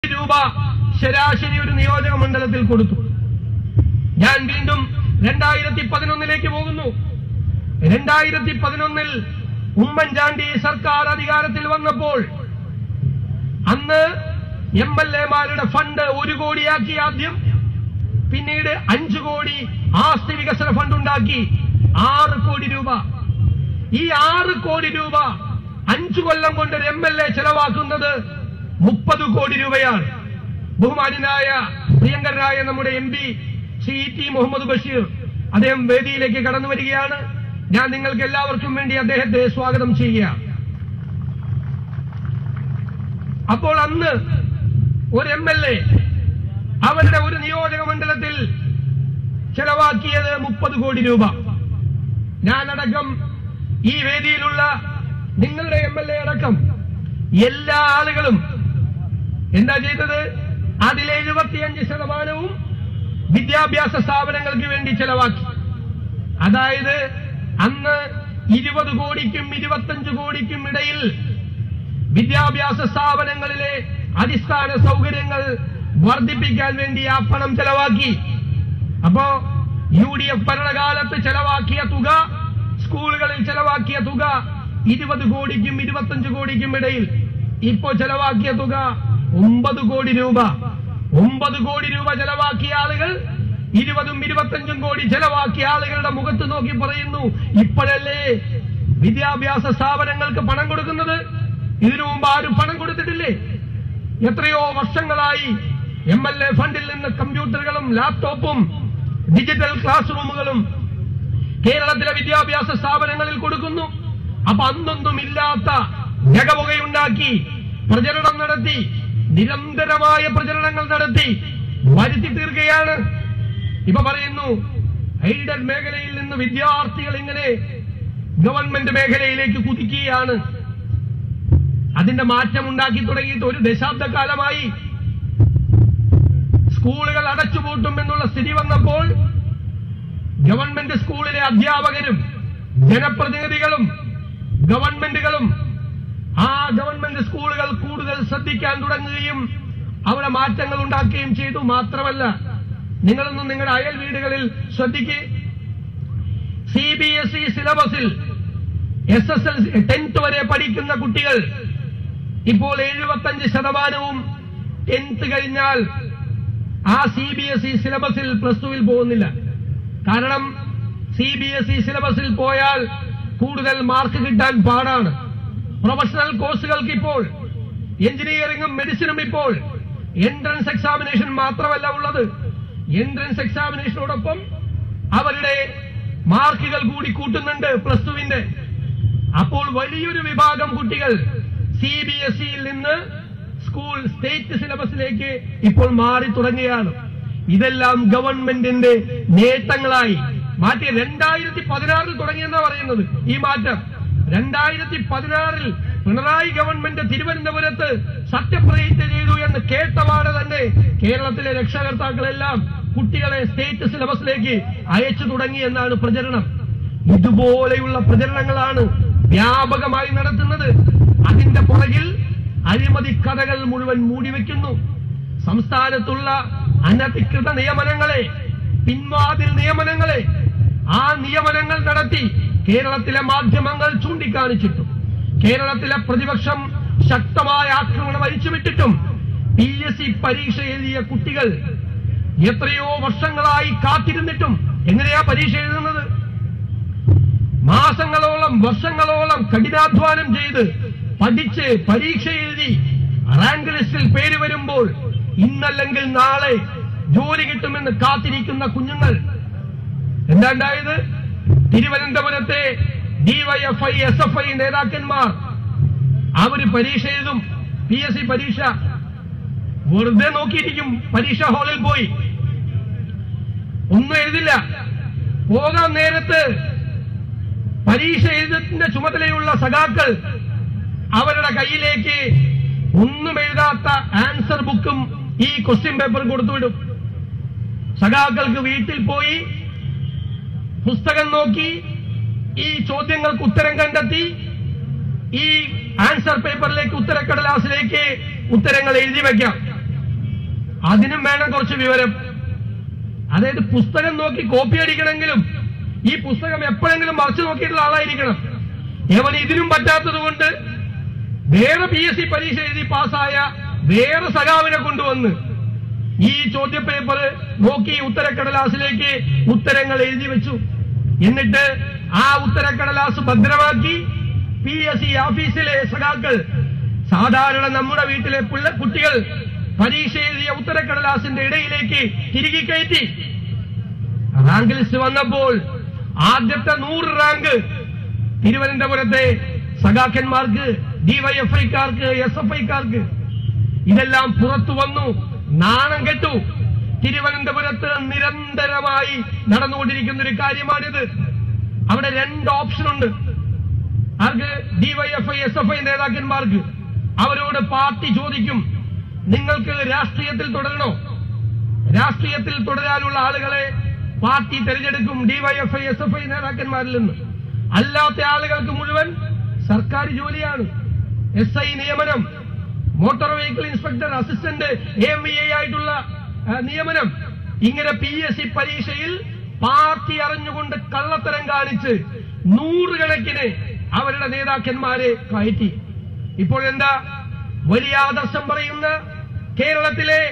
രൂപ ശരാശരി ഒരു നിയോജക മണ്ഡലത്തിൽ കൊടുത്തു ഞാൻ വീണ്ടും രണ്ടായിരത്തി പതിനൊന്നിലേക്ക് പോകുന്നു രണ്ടായിരത്തി പതിനൊന്നിൽ ഉമ്മൻചാണ്ടി സർക്കാർ അധികാരത്തിൽ വന്നപ്പോൾ അന്ന് എം എൽ എമാരുടെ ഫണ്ട് ഒരു കോടിയാക്കി ആദ്യം പിന്നീട് അഞ്ചു കോടി ആസ്തി വികസന ഫണ്ട് ഉണ്ടാക്കി ആറ് കോടി രൂപ ഈ ആറ് കോടി രൂപ അഞ്ചു കൊല്ലം കൊണ്ട് ഒരു എം എൽ എ ചെലവാക്കുന്നത് മുപ്പത് കോടി രൂപയാണ് ബഹുമാനായ പ്രിയങ്കരനായ നമ്മുടെ M P Shri T Muhammad Basheer അദ്ദേഹം വേദിയിലേക്ക് കടന്നു വരികയാണ് ഞാൻ നിങ്ങൾക്ക് എല്ലാവർക്കും വേണ്ടി അദ്ദേഹത്തെ സ്വാഗതം ചെയ്യുക അപ്പോൾ അന്ന് ഒരു എം എൽ എ അവരുടെ ഒരു നിയോജക മണ്ഡലത്തിൽ ചെലവാക്കിയത് മുപ്പത് കോടി രൂപ ഞാനടക്കം ഈ വേദിയിലുള്ള നിങ്ങളുടെ എം എൽ എ അടക്കം എല്ലാ ആളുകളും എന്താ ചെയ്തത് അതിൽ എഴുപത്തിയഞ്ച് ശതമാനവും വിദ്യാഭ്യാസ സ്ഥാപനങ്ങൾക്ക് വേണ്ടി ചെലവാക്കി അതായത് അന്ന് ഇരുപത് കോടിക്കും ഇരുപത്തഞ്ച് കോടിക്കും ഇടയിൽ വിദ്യാഭ്യാസ സ്ഥാപനങ്ങളിലെ അടിസ്ഥാന സൗകര്യങ്ങൾ വർദ്ധിപ്പിക്കാൻ വേണ്ടി ആ പണം ചെലവാക്കി അപ്പോ യു ഡി എഫ് ഭരണകാലത്ത് ചെലവാക്കിയ തുക സ്കൂളുകളിൽ ചെലവാക്കിയ തുക ഇരുപത് കോടിക്കും ഇരുപത്തഞ്ച് കോടിക്കും ഇടയിൽ ഇപ്പോ ചെലവാക്കിയ തുക ഒമ്പത് കോടി രൂപ ഒമ്പത് കോടി രൂപ ചെലവാക്കിയ ആളുകൾ ഇരുപതും ഇരുപത്തഞ്ചും കോടി ചെലവാക്കിയ ആളുകളുടെ മുഖത്ത് നോക്കി പറയുന്നു ഇപ്പോഴല്ലേ വിദ്യാഭ്യാസ സ്ഥാപനങ്ങൾക്ക് പണം കൊടുക്കുന്നത് ഇതിനു മുമ്പ് ആരും പണം കൊടുത്തിട്ടില്ലേ എത്രയോ വർഷങ്ങളായി എം എൽ എ ഫണ്ടിൽ നിന്ന് കമ്പ്യൂട്ടറുകളും ലാപ്ടോപ്പും ഡിജിറ്റൽ ക്ലാസ് റൂമുകളും കേരളത്തിലെ വിദ്യാഭ്യാസ സ്ഥാപനങ്ങളിൽ കൊടുക്കുന്നു അപ്പൊ അന്നൊന്നും ഇല്ലാത്ത ജഗപുകയുണ്ടാക്കി പ്രചരണം നടത്തി നിരന്തരമായ പ്രചരണങ്ങൾ നടത്തി വരുത്തി തീർക്കുകയാണ് ഇപ്പൊ പറയുന്നു എയ്ഡഡ് മേഖലയിൽ നിന്ന് വിദ്യാർത്ഥികൾ ഇങ്ങനെ ഗവൺമെന്റ് മേഖലയിലേക്ക് കുതിക്കുകയാണ് അതിന്റെ മാറ്റം ഉണ്ടാക്കി തുടങ്ങിയിട്ട് ഒരു ദശാബ്ദക്കാലമായി സ്കൂളുകൾ അടച്ചുപൂട്ടും എന്നുള്ള സ്ഥിതി വന്നപ്പോൾ ഗവൺമെന്റ് സ്കൂളിലെ അധ്യാപകരും ജനപ്രതിനിധികളും ഗവൺമെന്റുകളും ആ ഗവൺമെന്റ് സ്കൂളുകൾ കൂടുതൽ ശ്രദ്ധിക്കാൻ തുടങ്ങുകയും അവിടെ മാറ്റങ്ങൾ ഉണ്ടാക്കുകയും ചെയ്തു മാത്രമല്ല നിങ്ങളൊന്നും നിങ്ങളുടെ അയൽ വീടുകളിൽ ശ്രദ്ധിക്കുക സി ബി എസ് ഇ സിലബസിൽ എസ് എസ് എൽ ടെൻത്ത് വരെ പഠിക്കുന്ന കുട്ടികൾ ഇപ്പോൾ എഴുപത്തഞ്ച് ശതമാനവും ടെൻത്ത് കഴിഞ്ഞാൽ ആ സി ബി എസ് ഇ സിലബസിൽ പ്ലസ് ടുവിൽ പോകുന്നില്ല കാരണം സി ബി എസ് ഇ സിലബസിൽ പോയാൽ കൂടുതൽ മാർക്ക് കിട്ടാൻ പാടാണ് പ്രൊഫഷണൽ കോഴ്സുകൾക്ക് ഇപ്പോൾ എഞ്ചിനീയറിംഗും മെഡിസിനും ഇപ്പോൾ എൻട്രൻസ് എക്സാമിനേഷൻ മാത്രമല്ല ഉള്ളത് എൻട്രൻസ് എക്സാമിനേഷനോടൊപ്പം അവരുടെ മാർക്കുകൾ കൂടി കൂട്ടുന്നുണ്ട് പ്ലസ് ടുവിന്റെ അപ്പോൾ വലിയൊരു വിഭാഗം കുട്ടികൾ സി ബി എസ് ഇയിൽ നിന്ന് സ്കൂൾ സ്റ്റേറ്റ് സിലബസിലേക്ക് ഇപ്പോൾ മാറി തുടങ്ങുകയാണ് ഇതെല്ലാം ഗവൺമെന്റിന്റെ നേട്ടങ്ങളായി മാറ്റി രണ്ടായിരത്തി പതിനാറിൽ തുടങ്ങിയെന്നാ പറയുന്നത് ഈ മാറ്റം രണ്ടായിരത്തി പതിനാറിൽ പിണറായി ഗവൺമെന്റ് തിരുവനന്തപുരത്ത് സത്യപ്രതിജ്ഞ ചെയ്തു എന്ന് കേട്ടപാടെ തന്നെ കേരളത്തിലെ രക്ഷകർത്താക്കളെല്ലാം കുട്ടികളെ സ്റ്റേറ്റ് സിലബസിലേക്ക് അയച്ചു തുടങ്ങി എന്നാണ് പ്രചരണം ഇതുപോലെയുള്ള പ്രചരണങ്ങളാണ് വ്യാപകമായി നടത്തുന്നത് അതിന്റെ പുറകിൽ അഴിമതി കഥകൾ മുഴുവൻ മൂടിവെക്കുന്നു സംസ്ഥാനത്തുള്ള അനധികൃത നിയമനങ്ങളെ പിൻവാതിൽ നിയമനങ്ങളെ ആ നിയമനങ്ങൾ നടത്തി കേരളത്തിലെ മാധ്യമങ്ങൾ ചൂണ്ടിക്കാണിച്ചിട്ടും കേരളത്തിലെ പ്രതിപക്ഷം ശക്തമായ ആക്രമണം അഴിച്ചുവിട്ടിട്ടും പി എസ് സി പരീക്ഷ എഴുതിയ കുട്ടികൾ എത്രയോ വർഷങ്ങളായി കാത്തിരുന്നിട്ടും എങ്ങനെയാ പരീക്ഷ എഴുതുന്നത് മാസങ്ങളോളം വർഷങ്ങളോളം കഠിനാധ്വാനം ചെയ്ത് പഠിച്ച് പരീക്ഷ എഴുതി റാങ്ക് ലിസ്റ്റിൽ പേര് വരുമ്പോൾ ഇന്നല്ലെങ്കിൽ നാളെ ജോലി കിട്ടുമെന്ന് കാത്തിരിക്കുന്ന കുഞ്ഞുങ്ങൾ എന്താണ്ടായത് തിരുവനന്തപുരത്തെ ഡിവൈഎഫ്ഐ എസ് എഫ് ഐ നേതാക്കന്മാർ അവര് പരീക്ഷ എഴുതും പി എസ് സി പരീക്ഷ വെറുതെ നോക്കിയിരിക്കും പരീക്ഷാ ഹാളിൽ പോയി ഒന്നും എഴുതില്ല പോകാൻ നേരത്ത് പരീക്ഷ എഴുതത്തിന്റെ ചുമതലയുള്ള സഖാക്കൾ അവരുടെ കയ്യിലേക്ക് ഒന്നും എഴുതാത്ത ആൻസർ ബുക്കും ഈ ക്വസ്റ്റ്യൻ പേപ്പർ കൊടുത്തുവിടും സഖാക്കൾക്ക് വീട്ടിൽ പോയി പുസ്തകം നോക്കി ഈ ചോദ്യങ്ങൾക്ക് ഉത്തരം കണ്ടെത്തി ഈ ആൻസർ പേപ്പറിലേക്ക് ഉത്തരക്കടലാസിലേക്ക് ഉത്തരങ്ങൾ എഴുതി വെക്കാം അതിനും വേണം കുറച്ച് വിവരം അതായത് പുസ്തകം നോക്കി കോപ്പി അടിക്കണമെങ്കിലും ഈ പുസ്തകം എപ്പോഴെങ്കിലും മറിച്ചു നോക്കിയിട്ടുള്ള ആളായിരിക്കണം എവൻ ഇതിനും പറ്റാത്തത് കൊണ്ട് വേറെ പി എസ് സി പരീക്ഷ എഴുതി പാസ്സായ വേറെ സഖാവിനെ കൊണ്ടുവന്ന് ഈ ചോദ്യപേപ്പർ നോക്കി ഉത്തരക്കടലാസിലേക്ക് ഉത്തരങ്ങൾ എഴുതി വെച്ചു എന്നിട്ട് ആ ഉത്തരക്കടലാസ് ഭദ്രമാക്കി പി എസ് സി ഓഫീസിലെ സഖാക്കൾ സാധാരണ നമ്മുടെ വീട്ടിലെ പിള്ള കുട്ടികൾ പരീക്ഷ എഴുതിയ ഉത്തരക്കടലാസിന്റെ ഇടയിലേക്ക് തിരികെ കയറ്റി റാങ്ക് ലിസ്റ്റ് വന്നപ്പോൾ ആദ്യത്തെ നൂറ് റാങ്ക് തിരുവനന്തപുരത്തെ സഖാക്കന്മാർക്ക് ഡിവൈഎഫ്ഐക്കാർക്ക് എസ് എഫ് ഐക്കാർക്ക് ഇതെല്ലാം പുറത്തു വന്നു നാണം കെട്ടു തിരുവനന്തപുരത്ത് നിരന്തരമായി നടന്നുകൊണ്ടിരിക്കുന്ന ഒരു കാര്യമാണിത് അവിടെ രണ്ട് ഓപ്ഷൻ ഉണ്ട് ആർക്ക് ഡിവൈഎഫ്ഐ എസ് എഫ് ഐ നേതാക്കന്മാർക്ക് അവരോട് പാർട്ടി ചോദിക്കും നിങ്ങൾക്ക് രാഷ്ട്രീയത്തിൽ തുടരണോ രാഷ്ട്രീയത്തിൽ തുടരാനുള്ള ആളുകളെ പാർട്ടി തെരഞ്ഞെടുക്കും ഡിവൈഎഫ്ഐ എസ് എഫ് ഐ നേതാക്കന്മാരിൽ നിന്ന് അല്ലാത്ത ആളുകൾക്ക് മുഴുവൻ സർക്കാർ ജോലിയാണ് എസ് ഐ നിയമനം motor vehicle inspector assistant M V A ആയിട്ടുള്ള ആ, നിയമനം ഇങ്ങനെ പി എസ് സി പരീക്ഷയിൽ പാർട്ടി അറിഞ്ഞുകൊണ്ട് കള്ളത്തരം കാണിച്ച് നൂറുകണക്കിന് അവരുടെ നേതാക്കന്മാരെ കയറ്റി ഇപ്പോഴെന്താ വലിയ ആദർശം പറയുന്ന കേരളത്തിലെ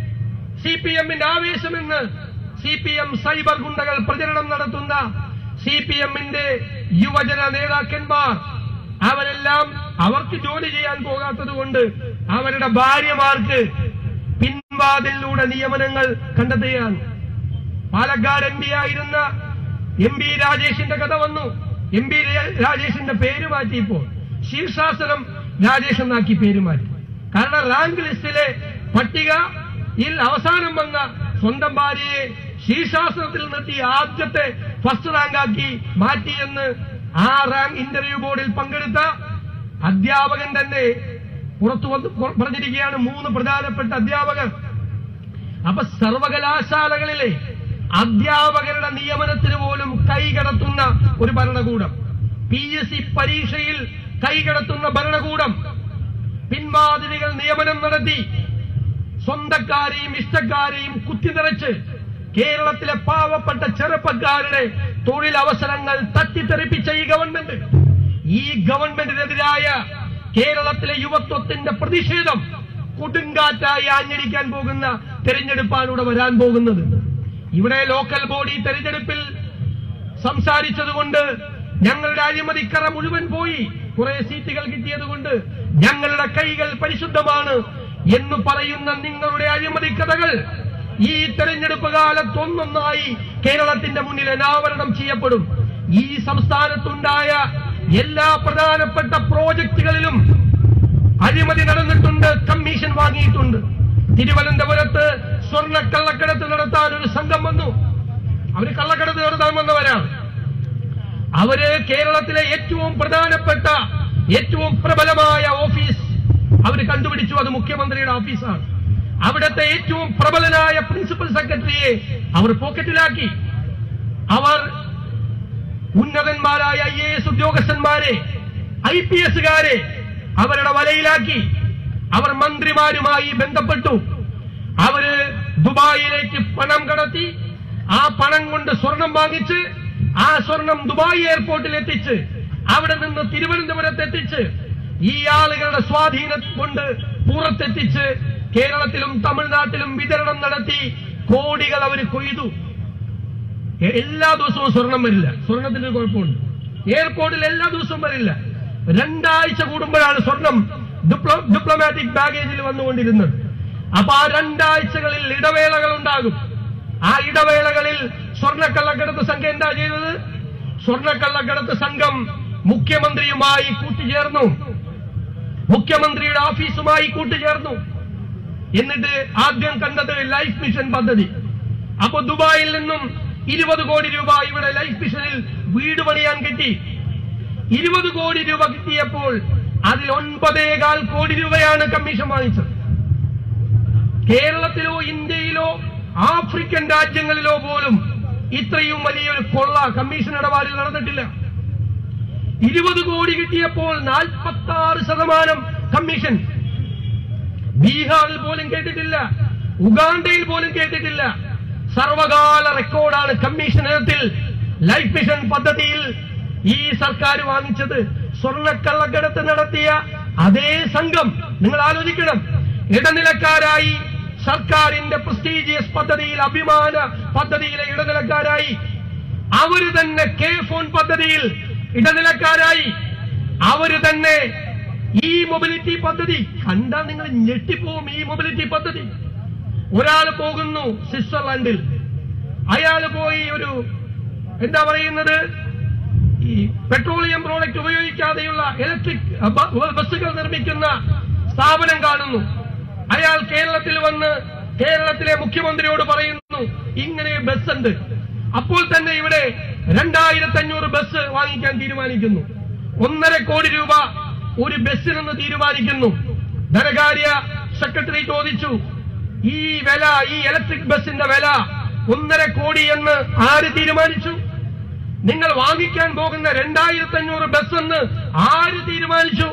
സി പി എമ്മിന്റെ ആവേശമെന്ന് സി പി എം സൈബർ ഗുണ്ടകൾ പ്രചരണം നടത്തുന്ന സി പി എമ്മിന്റെ യുവജന നേതാക്കന്മാർ അവരെല്ലാം അവർക്ക് ജോലി ചെയ്യാൻ പോകാത്തത് കൊണ്ട് അവരുടെ ഭാര്യമാർക്ക് പിൻവാതിലൂടെ നിയമനങ്ങൾ കണ്ടെത്തുകയാണ് പാലക്കാട് എം പി ആയിരുന്ന എം പി രാജേഷിന്റെ കഥ വന്നു എം പി രാജേഷിന്റെ പേര് മാറ്റിയപ്പോൾ ശീർഷാസനം രാജേഷ് എന്നാക്കി പേര് മാറ്റി കാരണം റാങ്ക് ലിസ്റ്റിലെ പട്ടികയിൽ അവസാനം വന്ന സ്വന്തം ഭാര്യയെ ശീർഷാസനത്തിൽ നിർത്തി ആദ്യത്തെ ഫസ്റ്റ് റാങ്ക് ആക്കി മാറ്റിയെന്ന് ആ റാങ്ക് ഇന്റർവ്യൂ ബോർഡിൽ പങ്കെടുത്ത അധ്യാപകൻ തന്നെ പുറത്തു വന്ന് പുറ- പറഞ്ഞിരിക്കുകയാണ് മൂന്ന് പ്രധാനപ്പെട്ട അധ്യാപകർ അപ്പൊ സർവകലാശാലകളിലെ അധ്യാപകരുടെ നിയമനത്തിന് പോലും കൈകടത്തുന്ന ഒരു ഭരണകൂടം പി എസ് സി പരീക്ഷയിൽ കൈകടത്തുന്ന ഭരണകൂടം പിൻവാതിലുകൾ നിയമനം നടത്തി സ്വന്തക്കാരെയും ഇഷ്ടക്കാരെയും കുത്തിനിറച്ച് കേരളത്തിലെ പാവപ്പെട്ട ചെറുപ്പക്കാരുടെ തൊഴിലവസരങ്ങൾ തട്ടിത്തെറിപ്പിച്ച ഈ ഗവൺമെന്റ് ഈ ഗവൺമെന്റിനെതിരായ കേരളത്തിലെ യുവത്വത്തിന്റെ പ്രതിഷേധം കൊടുങ്കാറ്റായി ആഞ്ഞടിക്കാൻ പോകുന്ന തെരഞ്ഞെടുപ്പാണ് വരാൻ പോകുന്നത് ഇവിടെ ലോക്കൽ ബോഡി തെരഞ്ഞെടുപ്പിൽ സംസാരിച്ചതുകൊണ്ട് ഞങ്ങളുടെ അഴിമതിക്കറ മുഴുവൻ പോയി കുറെ സീറ്റുകൾ കിട്ടിയതുകൊണ്ട് ഞങ്ങളുടെ കൈകൾ പരിശുദ്ധമാണ് എന്ന് പറയുന്ന നിങ്ങളുടെ അഴിമതി കഥകൾ ഈ തെരഞ്ഞെടുപ്പ് കാലത്ത് ഒന്നൊന്നായി കേരളത്തിന്റെ മുന്നിൽ അനാവരണം ചെയ്യപ്പെടും ഈ സംസ്ഥാനത്തുണ്ടായ എല്ലാ പ്രധാനപ്പെട്ട പ്രോജക്റ്റുകളിലും അഴിമതി നടന്നിട്ടുണ്ട് കമ്മീഷൻ വാങ്ങിയിട്ടുണ്ട് തിരുവനന്തപുരത്ത് സ്വർണ്ണ കള്ളക്കടത്ത് നടത്താൻ ഒരു സംഘം വന്നു അവര് കള്ളക്കടത്ത് നടത്താൻ വന്നവരാണ് അവര് കേരളത്തിലെ ഏറ്റവും പ്രധാനപ്പെട്ട ഏറ്റവും പ്രബലമായ ഓഫീസ് അവര് കണ്ടുപിടിച്ചു അത് മുഖ്യമന്ത്രിയുടെ ഓഫീസാണ് അവിടുത്തെ ഏറ്റവും പ്രബലനായ പ്രിൻസിപ്പൽ സെക്രട്ടറിയെ അവർ പോക്കറ്റിലാക്കി അവർ ഉന്നതന്മാരായ ഐ എ എസ് ഉദ്യോഗസ്ഥന്മാരെ ഐ പി എസുകാരെ അവരുടെ വലയിലാക്കി അവർ മന്ത്രിമാരുമായി ബന്ധപ്പെട്ടു അവര് ദുബായിലേക്ക് പണം കടത്തി ആ പണം കൊണ്ട് സ്വർണം വാങ്ങിച്ച് ആ സ്വർണം ദുബായ് എയർപോർട്ടിൽ എത്തിച്ച് അവിടെ നിന്ന് തിരുവനന്തപുരത്ത് എത്തിച്ച് ഈ ആളുകളുടെ സ്വാധീനം കൊണ്ട് പുറത്തെത്തിച്ച് കേരളത്തിലും തമിഴ്നാട്ടിലും വിതരണം നടത്തി കോടികൾ അവർ കൊയ്തു എ- എല്ലാ ദിവസവും സ്വർണം വരില്ല സ്വർണത്തിന് ഒരു കുഴപ്പമുണ്ട് എയർപോർട്ടിൽ എല്ലാ ദിവസവും വരില്ല രണ്ടാഴ്ച കൂടുമ്പോഴാണ് സ്വർണം ഡിപ്ലോ ഡിപ്ലോമാറ്റിക് ബാഗേജിൽ വന്നുകൊണ്ടിരുന്നത് അപ്പൊ ആ രണ്ടാഴ്ചകളിൽ ഇടവേളകൾ ഉണ്ടാകും ആ ഇടവേളകളിൽ സ്വർണ്ണക്കള്ളക്കടത്ത് സംഘം എന്താ ചെയ്തത് സ്വർണ്ണക്കള്ളക്കടത്ത് സംഘം മുഖ്യമന്ത്രിയുമായി കൂട്ടുചേർന്നു മുഖ്യമന്ത്രിയുടെ ഓഫീസുമായി കൂട്ടുചേർന്നു എന്നിട്ട് ആദ്യം കണ്ടത് ലൈഫ് മിഷൻ പദ്ധതി അപ്പൊ ദുബായിൽ നിന്നും ഇരുപത് കോടി രൂപ ഇവിടെ ലൈഫ് മിഷനിൽ വീട് പണിയാൻ കിട്ടി ഇരുപത് കോടി രൂപ കിട്ടിയപ്പോൾ അതിൽ ഒൻപതേകാൽ കോടി രൂപയാണ് കമ്മീഷൻ വാങ്ങിച്ചത് കേരളത്തിലോ ഇന്ത്യയിലോ ആഫ്രിക്കൻ രാജ്യങ്ങളിലോ പോലും ഇത്രയും വലിയൊരു കൊള്ള കമ്മീഷൻ ഇടപാടിൽ നടന്നിട്ടില്ല ഇരുപത് കോടി കിട്ടിയപ്പോൾ നാൽപ്പത്തി ആറ് ശതമാനം കമ്മീഷൻ ബീഹാറിൽ പോലും കേട്ടിട്ടില്ല ഉഗാണ്ടയിൽ പോലും കേട്ടിട്ടില്ല സർവകാല റെക്കോർഡാണ് കമ്മീഷൻ ഇനത്തിൽ ലൈഫ് മിഷൻ പദ്ധതിയിൽ ഈ സർക്കാർ വാങ്ങിച്ചത് സ്വർണ്ണക്കള്ളക്കടത്ത് നടത്തിയ അതേ സംഘം നിങ്ങൾ ആലോചിക്കണം ഇടനിലക്കാരായി സർക്കാരിന്റെ പ്രസ്റ്റീജിയസ് പദ്ധതിയിൽ അഭിമാന പദ്ധതിയിലെ ഇടനിലക്കാരായി അവര് തന്നെ കെ ഫോൺ പദ്ധതിയിൽ ഇടനിലക്കാരായി അവര് തന്നെ ഈ മൊബിലിറ്റി പദ്ധതി കണ്ടാ നിങ്ങൾ ഞെട്ടിപ്പോവും ഈ മൊബിലിറ്റി പദ്ധതി ഒരാൾ പോകുന്നു സ്വിറ്റ്സർലൻഡിൽ അയാൾ പോയി ഒരു എന്താ പറയുന്നത് ഈ പെട്രോളിയം പ്രോഡക്റ്റ് ഉപയോഗിക്കാതെയുള്ള ഇലക്ട്രിക് ബസ്സുകൾ നിർമ്മിക്കുന്ന സ്ഥാപനം കാണുന്നു അയാൾ കേരളത്തിൽ വന്ന് കേരളത്തിലെ മുഖ്യമന്ത്രിയോട് പറയുന്നു ഇങ്ങനെ ബസ് ഉണ്ട് അപ്പോൾ തന്നെ ഇവിടെ രണ്ടായിരത്തി അഞ്ഞൂറ് ബസ് വാങ്ങിക്കാൻ തീരുമാനിക്കുന്നു ഒന്നര കോടി രൂപ ഒരു ബസ്സിനെന്ന് തീരുമാനിക്കുന്നു ധനകാര്യ സെക്രട്ടറി ചോദിച്ചു ഈ വില ഈ ഇലക്ട്രിക് ബസിന്റെ വില ഒന്നര കോടി എന്ന് ആര് തീരുമാനിച്ചു നിങ്ങൾ വാങ്ങിക്കാൻ പോകുന്ന രണ്ടായിരത്തി അഞ്ഞൂറ് ബസ് എന്ന് ആര് തീരുമാനിച്ചു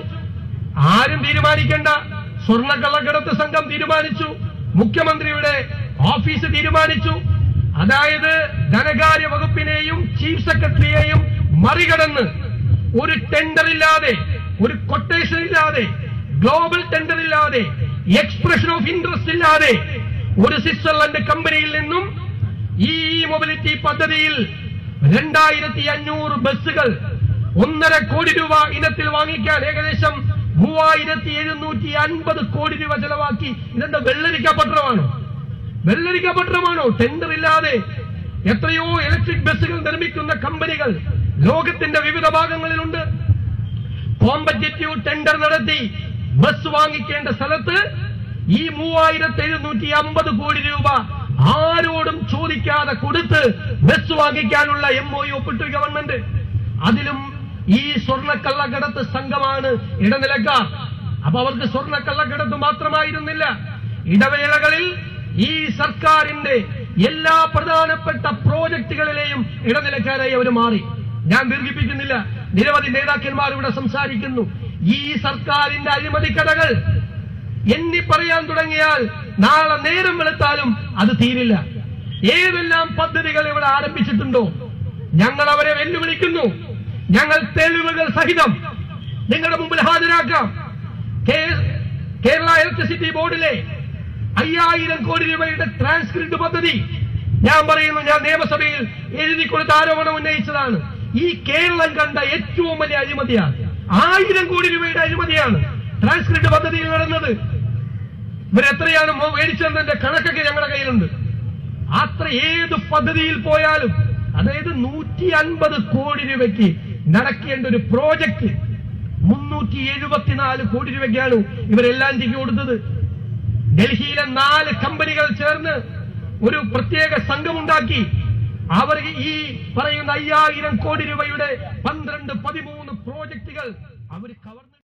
ആരും തീരുമാനിക്കേണ്ട സ്വർണ്ണക്കള്ളക്കടത്ത് സംഘം തീരുമാനിച്ചു മുഖ്യമന്ത്രിയുടെ ഓഫീസ് തീരുമാനിച്ചു അതായത് ധനകാര്യ വകുപ്പിനെയും ചീഫ് സെക്രട്ടറിയെയും മറികടന്ന് ഒരു ടെൻഡർ ഇല്ലാതെ ഒരു കൊട്ടേഷൻ ഇല്ലാതെ ഗ്ലോബൽ ടെൻഡർ ഇല്ലാതെ എക്സ്പ്രഷൻ ഓഫ് ഇൻട്രസ്റ്റ് ഇല്ലാതെ ഒരു സ്വിറ്റ്സർലൻഡ് കമ്പനിയിൽ നിന്നും ഈ മൊബിലിറ്റി പദ്ധതിയിൽ രണ്ടായിരത്തി അഞ്ഞൂറ് ബസ്സുകൾ ഒന്നര കോടി രൂപ ഇനത്തിൽ വാങ്ങിക്കാൻ ഏകദേശം മൂവായിരത്തി എഴുന്നൂറ്റി അൻപത് കോടി രൂപ ചെലവാക്കി ഇതെന്താ വെള്ളരിക്ക പത്രമാണോ വെള്ളരിക്ക പത്രമാണോ ടെൻഡർ ഇല്ലാതെ എത്രയോ ഇലക്ട്രിക് ബസ്സുകൾ നിർമ്മിക്കുന്ന കമ്പനികൾ ലോകത്തിന്റെ വിവിധ ഭാഗങ്ങളിലുണ്ട് കോമ്പറ്റീറ്റീവ് ടെൻഡർ നടത്തി ബസ് വാങ്ങിക്കേണ്ട സ്ഥലത്ത് ഈ മൂവായിരത്തി എഴുന്നൂറ്റി അമ്പത് കോടി രൂപ ആരോടും ചോദിക്കാതെ കൊടുത്ത് ബസ് വാങ്ങിക്കാനുള്ള എം ഒ ഒപ്പിട്ടു ഗവൺമെന്റ് അതിലും ഈ സ്വർണ്ണക്കള്ളക്കടത്ത് സംഘമാണ് ഇടനിലക്കാർ അപ്പൊ അവർക്ക് സ്വർണ്ണക്കള്ളക്കടത്ത് മാത്രമായിരുന്നില്ല ഇടവേളകളിൽ ഈ സർക്കാരിന്റെ എല്ലാ പ്രധാനപ്പെട്ട പ്രോജക്റ്റുകളിലെയും ഇടനിലക്കാരായി അവർ മാറി ഞാൻ ദീർഘിപ്പിക്കുന്നില്ല നിരവധി നേതാക്കന്മാർ ഇവിടെ സംസാരിക്കുന്നു ഈ സർക്കാരിന്റെ അഴിമതി കഥകൾ എണ്ണി പറയാൻ തുടങ്ങിയാൽ നാളെ നേരം വെളുത്താലും അത് തീരില്ല ഏതെല്ലാം പദ്ധതികൾ ഇവിടെ ആരംഭിച്ചിട്ടുണ്ടോ ഞങ്ങൾ അവരെ വെല്ലുവിളിക്കുന്നു ഞങ്ങൾ തെളിവുകൾ സഹിതം നിങ്ങളുടെ മുമ്പിൽ ഹാജരാക്കാം കേ- കേരള ഇലക്ട്രിസിറ്റി ബോർഡിലെ അയ്യായിരം കോടി രൂപയുടെ ട്രാൻസ്ക്രിപ്റ്റ് പദ്ധതി ഞാൻ പറയുന്നു ഞാൻ നിയമസഭയിൽ എഴുതി കൊടുത്ത ആരോപണം ഉന്നയിച്ചതാണ് ഈ കേരളം കണ്ട ഏറ്റവും വലിയ അഴിമതിയാണ് ആയിരം കോടി രൂപയുടെ അഴിമതിയാണ് ട്രാൻസ്ക്രിപ്റ്റ് പദ്ധതിയിൽ നടന്നത് ഇവരെത്രയാണ് മോ- മേടിച്ചതിന്റെ കണക്കൊക്കെ ഞങ്ങളുടെ കയ്യിലുണ്ട് അത്ര ഏത് പദ്ധതിയിൽ പോയാലും അതായത് നൂറ്റി അൻപത് കോടി രൂപയ്ക്ക് നടക്കേണ്ട ഒരു പ്രോജക്റ്റ് മുന്നൂറ്റി എഴുപത്തിനാല് കോടി രൂപയ്ക്കാണ് ഇവരെല്ലാം ചെയ്തു കൊടുത്തത് ഡൽഹിയിലെ നാല് കമ്പനികൾ ചേർന്ന് ഒരു പ്രത്യേക സംഘമുണ്ടാക്കി അവർ ഈ പറയുന്ന അയ്യായിരം കോടി രൂപയുടെ പന്ത്രണ്ട് പതിമൂന്ന് പ്രോജക്റ്റുകൾ അവർ കവർന്നു